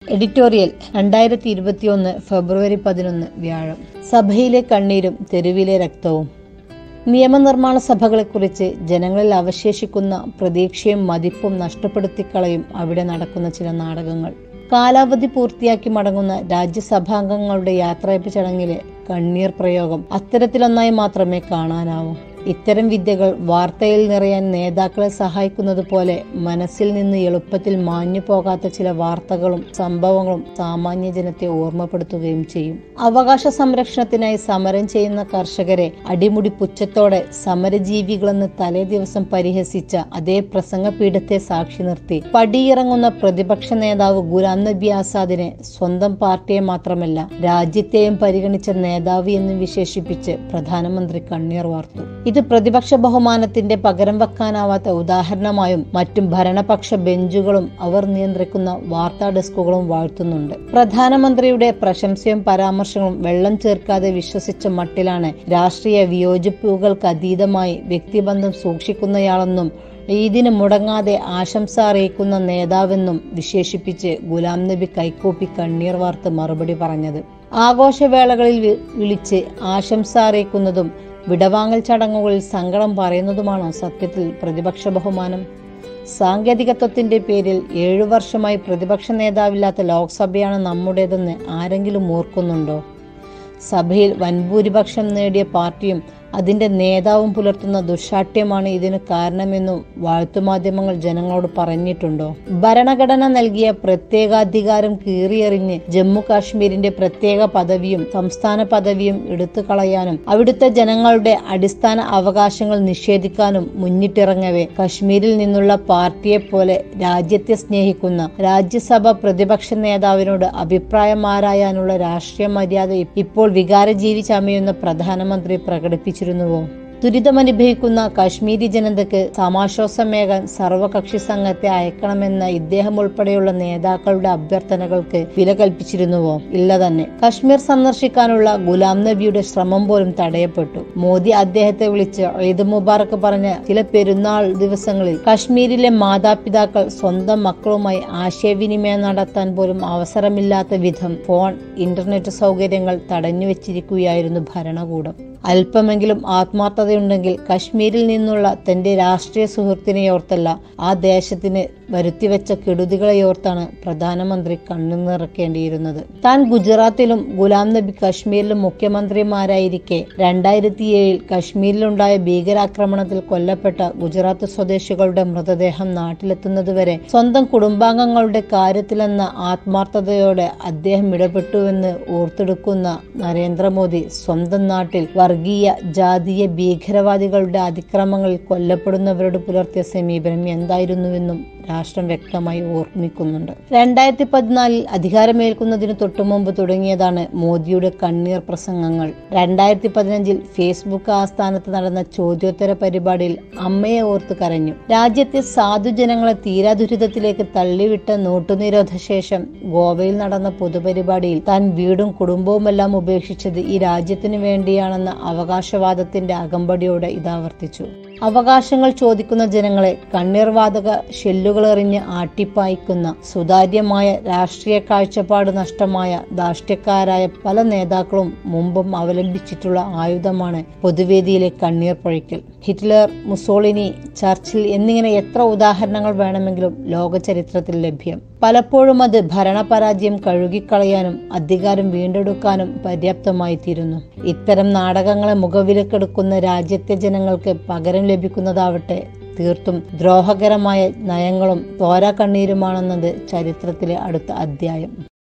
editorial രണ്ടായിരത്തി ഇരുപത്തിയൊന്ന് ഫെബ്രുവരി പതിനൊന്ന് വ്യാഴം സഭയിലെ കണ്ണീരും തെരുവിലെ രക്തവും നിയമനിർമ്മാണ സഭകളെക്കുറിച്ച് ജനങ്ങളിൽ അവശേഷിക്കുന്ന പ്രതീക്ഷയും മതിപ്പും നഷ്ടപ്പെടുത്തിക്കളയും അവിടെ നടക്കുന്ന ചില നാടകങ്ങൾ കാലാവധി പൂർത്തിയാക്കി മടങ്ങുന്ന രാജ്യസഭാംഗങ്ങളുടെ യാത്രയപ്പ് ചടങ്ങിലെ കണ്ണീർ പ്രയോഗം അത്തരത്തിലൊന്നായി മാത്രമേ കാണാനാവൂ ഇത്തരം വിദ്യകൾ വാർത്തയിൽ നിറയാൻ നേതാക്കളെ സഹായിക്കുന്നത് പോലെ മനസ്സിൽ നിന്ന് എളുപ്പത്തിൽ മാഞ്ഞു പോകാത്ത ചില വാർത്തകളും സംഭവങ്ങളും സാമാന്യ ജനത്തെ ഓർമ്മപ്പെടുത്തുകയും ചെയ്യും അവകാശ സംരക്ഷണത്തിനായി സമരം ചെയ്യുന്ന കർഷകരെ അടിമുടി പുച്ഛത്തോടെ സമരജീവികളെന്ന് തലേ ദിവസം പരിഹസിച്ച അതേ പ്രസംഗപീഠത്തെ സാക്ഷി നിർത്തി പടിയിറങ്ങുന്ന പ്രതിപക്ഷ നേതാവ് ഗുലാം നബി ആസാദിനെ സ്വന്തം പാർട്ടിയെ മാത്രമല്ല രാജ്യത്തെയും പരിഗണിച്ച നേതാവ് എന്ന് വിശേഷിപ്പിച്ച് പ്രധാനമന്ത്രി കണ്ണീർ വാർത്തു ഇത് പ്രതിപക്ഷ ബഹുമാനത്തിന്റെ പകരം വെക്കാനാവാത്ത ഉദാഹരണമായും മറ്റും ഭരണപക്ഷ ബെഞ്ചുകളും അവർ നിയന്ത്രിക്കുന്ന വാർത്താ ഡെസ്കുകളും വാഴ്ത്തുന്നുണ്ട് പ്രധാനമന്ത്രിയുടെ പ്രശംസയും പരാമർശങ്ങളും വെള്ളം ചേർക്കാതെ വിശ്വസിച്ച മട്ടിലാണ് രാഷ്ട്രീയ വിയോജിപ്പുകൾക്ക് അതീതമായി വ്യക്തിബന്ധം സൂക്ഷിക്കുന്നയാളെന്നും ഈദിന് മുടങ്ങാതെ ആശംസ അറിയിക്കുന്ന നേതാവെന്നും വിശേഷിപ്പിച്ച് ഗുലാം നബി കൈക്കൂപ്പി കണ്ണീർ വാർത്ത് മറുപടി പറഞ്ഞത് ആഘോഷവേളകളിൽ വിളിച്ച് ആശംസ അറിയിക്കുന്നതും വിടവാങ്ങൽ ചടങ്ങുകളിൽ സങ്കടം പറയുന്നതുമാണോ സത്യത്തിൽ പ്രതിപക്ഷ ബഹുമാനം സാങ്കേതികത്വത്തിന്റെ പേരിൽ ഏഴു വർഷമായി പ്രതിപക്ഷ നേതാവില്ലാത്ത ലോക്സഭയാണ് നമ്മുടേതെന്ന് ആരെങ്കിലും ഓർക്കുന്നുണ്ടോ സഭയിൽ വൻഭൂരിപക്ഷം നേടിയ പാർട്ടിയും അതിന്റെ നേതാവും പുലർത്തുന്ന ദുശാഠ്യമാണ് ഇതിന് കാരണമെന്നും വാഴ്ത്തുമാധ്യമങ്ങൾ ജനങ്ങളോട് പറഞ്ഞിട്ടുണ്ടോ ഭരണഘടന നൽകിയ പ്രത്യേകാധികാരം കീറിയെറിഞ്ഞ് ജമ്മു കാശ്മീരിന്റെ പ്രത്യേക പദവിയും സംസ്ഥാന പദവിയും എടുത്തു കളയാനും അവിടുത്തെ ജനങ്ങളുടെ അടിസ്ഥാന അവകാശങ്ങൾ നിഷേധിക്കാനും മുന്നിട്ടിറങ്ങവേ കശ്മീരിൽ നിന്നുള്ള പാർട്ടിയെ പോലെ രാജ്യത്തെ സ്നേഹിക്കുന്ന രാജ്യസഭ പ്രതിപക്ഷ നേതാവിനോട് അഭിപ്രായമാരായാനുള്ള രാഷ്ട്രീയ മര്യാദ ഇപ്പോൾ വികാരജീവി ചമയുന്ന പ്രധാനമന്ത്രി പ്രകടിപ്പിച്ചു വെച്ചിരുന്നുവോ ദുരിതമനുഭവിക്കുന്ന കാശ്മീരി ജനതയ്ക്ക് സമാശ്വാസമേകാൻ സർവകക്ഷി സംഘത്തെ അയക്കണമെന്ന ഇദ്ദേഹം ഉൾപ്പെടെയുള്ള നേതാക്കളുടെ അഭ്യർത്ഥനകൾക്ക് വില കൽപ്പിച്ചിരുന്നുവോ ഇല്ല തന്നെ കശ്മീർ സന്ദർശിക്കാനുള്ള ഗുലാം നബിയുടെ ശ്രമം പോലും തടയപ്പെട്ടു മോദി അദ്ദേഹത്തെ വിളിച്ച് ഈദ് മുബാറക്ക് പറഞ്ഞ ചില പെരുന്നാൾ ദിവസങ്ങളിൽ കശ്മീരിലെ മാതാപിതാക്കൾ സ്വന്തം മക്കളുമായി ആശയവിനിമയം നടത്താൻ പോലും അവസരമില്ലാത്ത വിധം ഫോൺ ഇന്റർനെറ്റ് സൗകര്യങ്ങൾ തടഞ്ഞു വെച്ചിരിക്കുകയായിരുന്നു ഭരണകൂടം അല്പമെങ്കിലും ആത്മാർത്ഥതയുണ്ടെങ്കിൽ കശ്മീരിൽ നിന്നുള്ള തന്റെ രാഷ്ട്രീയ സുഹൃത്തിനെ ഓർത്തല്ല ആ ദേശത്തിന് വരുത്തിവെച്ച കെടുതികളെയോർത്താണ് പ്രധാനമന്ത്രി കണ്ണു നിറക്കേണ്ടിയിരുന്നത് താൻ ഗുജറാത്തിലും ഗുലാം നബി കശ്മീരിലും മുഖ്യമന്ത്രിമാരായിരിക്കെ രണ്ടായിരത്തി ഏഴിൽ കശ്മീരിലുണ്ടായ ഭീകരാക്രമണത്തിൽ കൊല്ലപ്പെട്ട ഗുജറാത്ത് സ്വദേശികളുടെ മൃതദേഹം നാട്ടിലെത്തുന്നതുവരെ സ്വന്തം കുടുംബാംഗങ്ങളുടെ കാര്യത്തിലെന്ന ആത്മാർത്ഥതയോടെ അദ്ദേഹം ഇടപെട്ടുവെന്ന് ഓർത്തെടുക്കുന്ന നരേന്ദ്രമോദി സ്വന്തം നാട്ടിൽ വർഗീയ ജാതീയ ഭീകരവാദികളുടെ അതിക്രമങ്ങളിൽ കൊല്ലപ്പെടുന്നവരോട് പുലർത്തിയ സമീപനം എന്തായിരുന്നുവെന്നും രാഷ്ട്രം വ്യക്തമായി ഓർമ്മിക്കുന്നുണ്ട് രണ്ടായിരത്തി പതിനാലിൽ അധികാരമേൽക്കുന്നതിന് തൊട്ടുമുമ്പ് തുടങ്ങിയതാണ് മോദിയുടെ കണ്ണീർ പ്രസംഗങ്ങൾ രണ്ടായിരത്തി പതിനഞ്ചിൽ ഫേസ്ബുക്ക് ആസ്ഥാനത്ത് നടന്ന ചോദ്യോത്തര പരിപാടിയിൽ അമ്മയെ ഓർത്ത് കരഞ്ഞു രാജ്യത്തെ സാധുജനങ്ങളെ തീരാദുരിതത്തിലേക്ക് തള്ളിവിട്ട നോട്ടുനിരോധ ശേഷം ഗോവയിൽ നടന്ന പൊതുപരിപാടിയിൽ താൻ വീടും കുടുംബവുമെല്ലാം ഉപേക്ഷിച്ചത് ഈ രാജ്യത്തിനു വേണ്ടിയാണെന്ന അവകാശവാദത്തിന്റെ അകമ്പടിയോടെ ഇതാവർത്തിച്ചു അവകാശങ്ങൾ ചോദിക്കുന്ന ജനങ്ങളെ കണ്ണീർവാതക ഷെല്ലുകളെറിഞ്ഞ് ആട്ടിപ്പായിക്കുന്ന സുതാര്യമായ രാഷ്ട്രീയ കാഴ്ചപ്പാട് നഷ്ടമായ ധാർഷ്ട്യക്കാരായ പല നേതാക്കളും മുമ്പും അവലംബിച്ചിട്ടുള്ള ആയുധമാണ് പൊതുവേദിയിലെ കണ്ണീർ പഴിക്കൽ ഹിറ്റ്ലർ മുസോളിനി ചർച്ചിൽ എന്നിങ്ങനെ എത്ര ഉദാഹരണങ്ങൾ വേണമെങ്കിലും ലോക ചരിത്രത്തിൽ ലഭ്യം പലപ്പോഴും അത് ഭരണപരാജയം കഴുകിക്കളയാനും അധികാരം വീണ്ടെടുക്കാനും പര്യാപ്തമായി തീരുന്നു ഇത്തരം നാടകങ്ങളെ മുഖവിലക്കെടുക്കുന്ന രാജ്യത്തെ ജനങ്ങൾക്ക് പകരം ലഭിക്കുന്നതാവട്ടെ തീർത്തും ദ്രോഹകരമായ നയങ്ങളും തോരാ കണ്ണീരുമാണെന്നത് ചരിത്രത്തിലെ അടുത്ത അധ്യായം